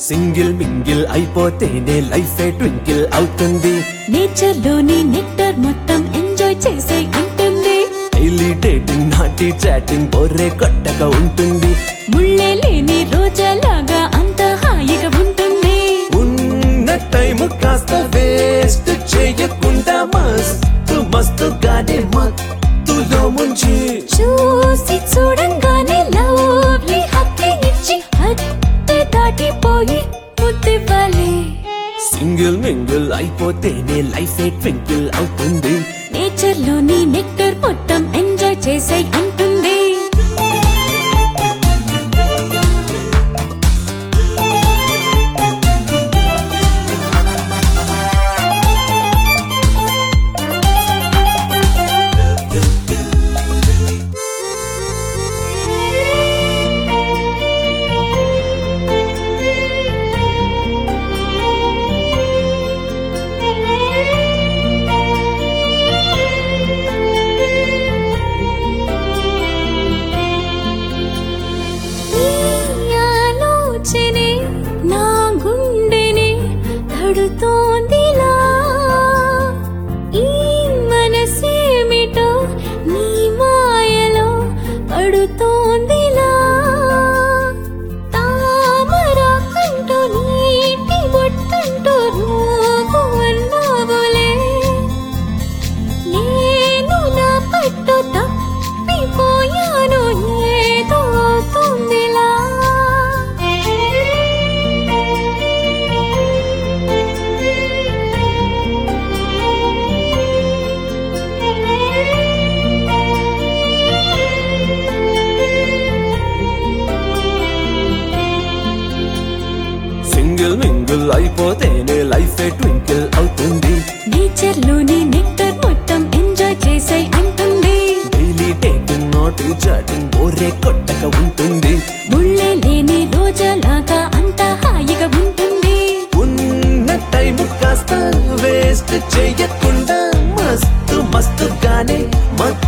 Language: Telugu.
సింగిల్ మింగిల్ అయిపోతేనే లైఫ్ ట్వింకిల్ అవుతుంది నేచర్ లోని నెక్టర్ మొత్తం ఎంజాయ్ చేసే ఉంటుంది డైలీ డేటింగ్ నాటి చాటింగ్ బొర్రే కొట్టక ఉంటుంది ముళ్ళే లేని రోజాలాగా అంత హాయిగా ఉంటుంది ఉన్న టైం కాస్త వేస్ట్ చేయకుండా మస్తు మస్తుగానే మత్తులో ముంచి చూసి చూడంగానే లవ్లీ హత్య ఇచ్చి హత్య దాటిపోయి ముద్దివ్వాలి సింగిల్ మింగిల్ అయిపోతేనే లైఫ్ ట్వింకిల్ అవుతుంది నేచర్ లోని నెక్టర్ మొత్తం ఎంజాయ్ చేసే అంటుంది ఈ ఆలోచనే నా గుండెని తడుతోందిలా ఈ మనసేమిటో నీ మాయలో పడుతోందిలా తామరా కంటూ నీటి బొట్టంటూ నువ్వు అన్నావులే నేను నా పట్టు తప్పిపోయాను ఏదో అవుతుందిలా సింగిల్ మింగిల్ అయిపోతేనే లైఫ్ ట్వింకిల్ అవుతుంది నేచర్ లోని నెక్టర్ మొత్తం ఎంజాయ్ చేసే అంటుంది డైలీ డేటింగ్ నాటి చాటింగ్ బొర్రే కొట్టక ఉంటుంది ముళ్ళే లేని రోజాలాగా అంత హాయిగా ఉంటుంది ఉన్న టైం కాస్త వేస్ట్ చేయకుండా మస్తు మస్తుగానే మత్తు